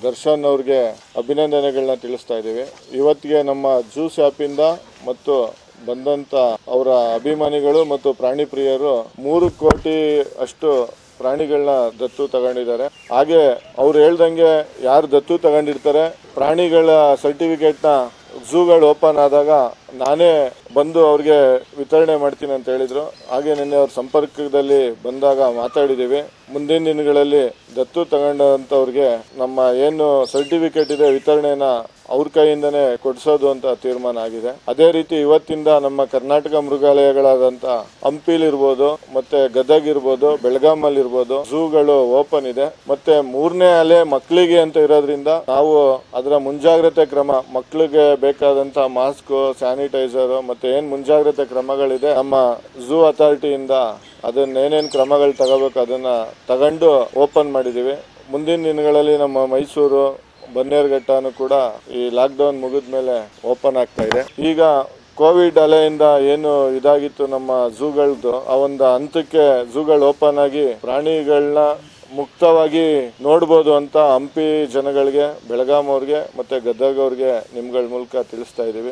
ದರ್ಶನ್ ಅವ್ರಿಗೆ ಅಭಿನಂದನೆಗಳನ್ನ ತಿಳಿಸ್ತಾ ಇದ್ದೀವಿ ಇವತ್ತಿಗೆ ನಮ್ಮ ಜ್ಯೂಸ್ ಆ್ಯಪಿಂದ ಮತ್ತು ಬಂದಂತ ಅವರ ಅಭಿಮಾನಿಗಳು ಮತ್ತು ಪ್ರಾಣಿ ಪ್ರಿಯರು ಮೂರು ಕೋಟಿ ಅಷ್ಟು ಪ್ರಾಣಿಗಳನ್ನ ದತ್ತು ತಗೊಂಡಿದ್ದಾರೆ ಹಾಗೆ ಅವ್ರು ಹೇಳ್ದಂಗೆ ಯಾರು ದತ್ತು ತಗೊಂಡಿರ್ತಾರೆ ಪ್ರಾಣಿಗಳ ಸರ್ಟಿಫಿಕೇಟ್ನ ಝೂಗಳು ಓಪನ್ ಆದಾಗ ನಾನೇ ಬಂದು ಅವ್ರಿಗೆ ವಿತರಣೆ ಮಾಡ್ತೀನಿ ಅಂತ ಹೇಳಿದ್ರು ಹಾಗೆ ನಿನ್ನೆ ಅವ್ರ ಸಂಪರ್ಕದಲ್ಲಿ ಬಂದಾಗ ಮಾತಾಡಿದ್ದೀವಿ ಮುಂದಿನ ದಿನಗಳಲ್ಲಿ ದತ್ತು ತಗೊಂಡಂಥವ್ರಿಗೆ ನಮ್ಮ ಏನು ಸರ್ಟಿಫಿಕೇಟ್ ಇದೆ ವಿತರಣೆನ ಅವ್ರ ಕೈಯಿಂದನೇ ಕೊಡಿಸೋದು ಅಂತ ತೀರ್ಮಾನ ಆಗಿದೆ ಅದೇ ರೀತಿ ಇವತ್ತಿಂದ ನಮ್ಮ ಕರ್ನಾಟಕ ಮೃಗಾಲಯಗಳಾದಂಥ ಹಂಪಿಲ್ ಇರ್ಬೋದು ಮತ್ತೆ ಗದಗ್ ಇರ್ಬೋದು ಬೆಳಗಾಮಲ್ಲಿ ಇರ್ಬೋದು ಝೂಗಳು ಓಪನ್ ಇದೆ ಮತ್ತೆ ಮೂರನೇ ಅಲೆ ಮಕ್ಕಳಿಗೆ ಅಂತ ಇರೋದ್ರಿಂದ ನಾವು ಅದರ ಮುಂಜಾಗ್ರತೆ ಕ್ರಮ ಮಕ್ಕಳಿಗೆ ಬೇಕಾದಂತ ಮಾಸ್ಕ್ ಸ್ಯಾನಿಟೈಸರ್ ಮತ್ತೆ ಏನ್ ಮುಂಜಾಗ್ರತೆ ಕ್ರಮಗಳಿದೆ ನಮ್ಮ ಝೂ ಅಥಾರಿಟಿಯಿಂದ ಅದನ್ನ ಏನೇನ್ ಕ್ರಮಗಳು ತಗೋಬೇಕು ಅದನ್ನ ತಗೊಂಡು ಓಪನ್ ಮಾಡಿದೀವಿ ಮುಂದಿನ ದಿನಗಳಲ್ಲಿ ನಮ್ಮ ಮೈಸೂರು ಬನ್ನೇರುಘಟ್ಟನು ಕೂಡ ಈ ಲಾಕ್ಡೌನ್ ಮುಗಿದ ಮೇಲೆ ಓಪನ್ ಆಗ್ತಾ ಇದೆ ಈಗ ಕೋವಿಡ್ ಅಲೆಯಿಂದ ಏನು ಇದಾಗಿತ್ತು ನಮ್ಮ ಝೂಗಳದ್ದು ಆ ಒಂದು ಹಂತಕ್ಕೆ ಝೂಗಳು ಓಪನ್ ಆಗಿ ಪ್ರಾಣಿಗಳನ್ನ ಮುಕ್ತವಾಗಿ ನೋಡ್ಬೋದು ಅಂತ ಹಂಪಿ ಜನಗಳಿಗೆ ಬೆಳಗಾಂ ಅವ್ರಿಗೆ ಮತ್ತೆ ಗದಗ ಅವ್ರಿಗೆ ನಿಮ್ಗಳ ಮೂಲಕ ತಿಳಿಸ್ತಾ ಇದೀವಿ